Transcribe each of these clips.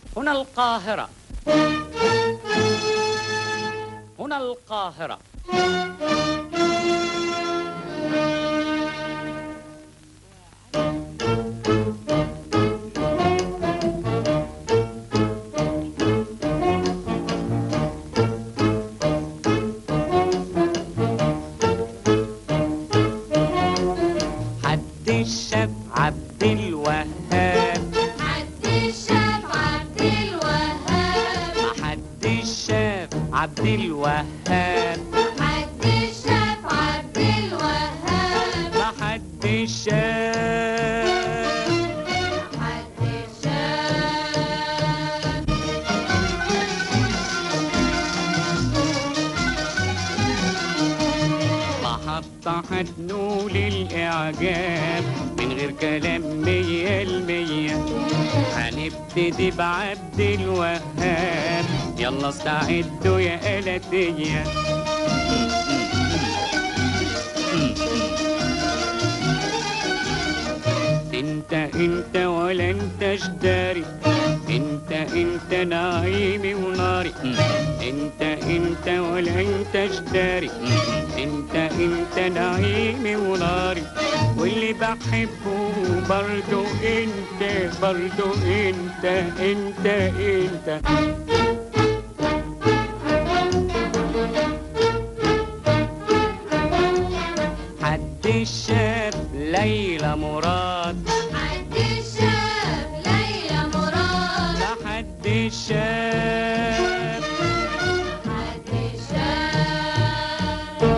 هنا القاهرة هنا القاهرة حد الشاف عبد الوهاب عبد الشاف عبد الوهاب ما حد الشاف عبد الوهاب عبد الشاف عبد الوهاب ما حد الشاف عبد الشاف محطة هتنول الإعجاب من غير كلام مية المية هنبتدي بعبد الوهاب يلا استعدوا يا آلتية انت انت ولا انت جداري انت انت نعيمي وناري انت انت ولا انت جداري انت انت نعيمي وناري واللي بحبه برضو انت برضو انت انت انت حد شاف ليلى مراد عبد الشاف ليلى مراد لا حد شاف عبد الشاف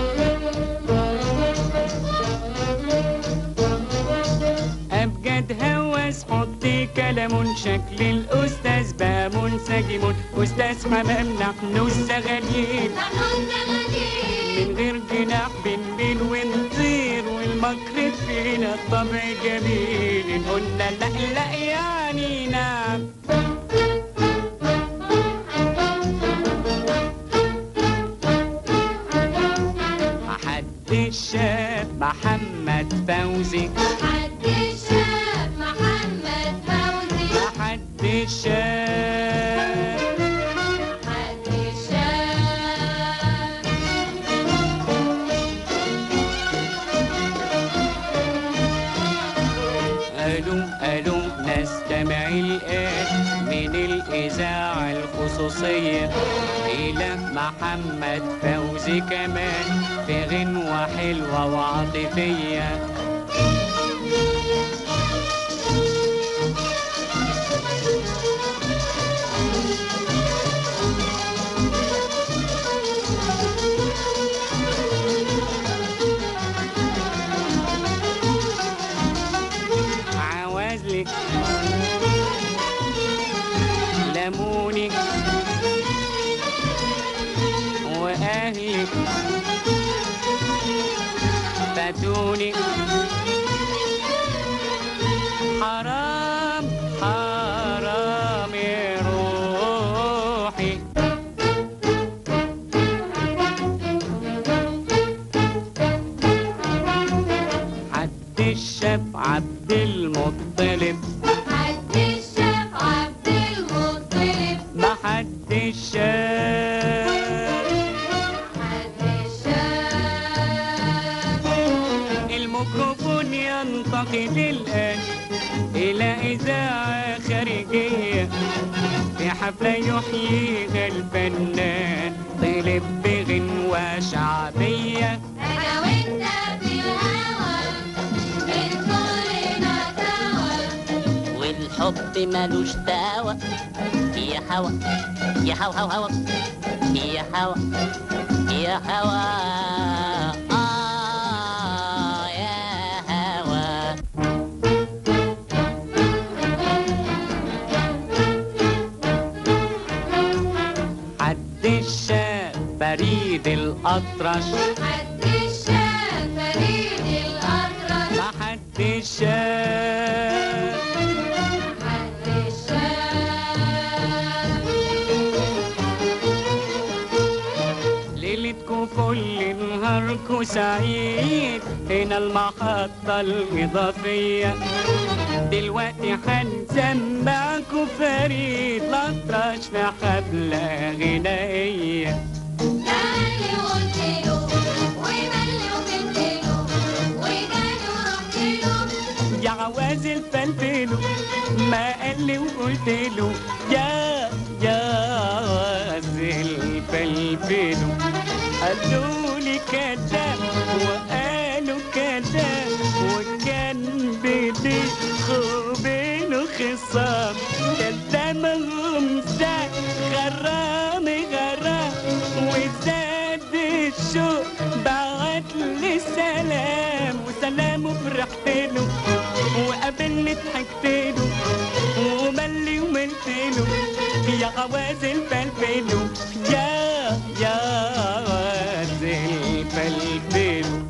أبجد هوس حط كلام شكل الأستاذ بقى منسجم أستاذ حمام نحن الزغالين نحن الزغالين من غير جناح بنبين ونطير والمكر فينا الطبع جميل قلنا لا لا يعني نعم محدش شاف محمد فوزي عبد الشاف محمد فوزي محدش شاف عبد الشاف ألو ألو نستمع الآن من الإذاعة الخصوصية إلى محمد فوزي كمان في غنوة حلوة وعاطفية عوازلك لمونك وأهلك فاتونك حرام حرام يا روحي حد الشاف عبد المطلب عبد الشاف عبد المطلب ما حد شاف عبد الشاف الميكروفون ينتقل الآن إلى إذاعة خارجية في حفلة يحييها الفنان طلب بغنوة شعبية أنا وأنت في الهوى من كلنا سوا والحب ملوش دعوة يا هوا يا هوا هوا هوا يا هوا يا هوا آه يا هوا حد الشاف بريد الأطرش حد الشاف فريد الأطرش ما حد شاف حد الشاف ليلتكم كل نهاركم سعيد هنا المحطة الإضافية دلوقتي هنسمعكوا فريد الأطرش في حفلة غنائية دالي وقلت له وملي وبنت له وجاني ورحت له يا عواز الفلفلو ما قال لي وقلت له يا يا عواز الفلفلو قالوا لي كذاب وقالوا كذاب وكان بدي وبينه خصام كلمهم زاد غرام غرام وزاد الشوق بعت لي سلام وسلام وفرحت له وقابلني ضحكت له وملي وملت له يا غواز الفلفلو يا يا غواز الفلفلو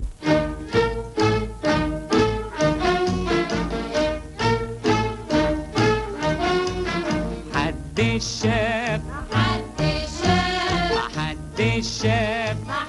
حد شاف محدش شاف حد شاف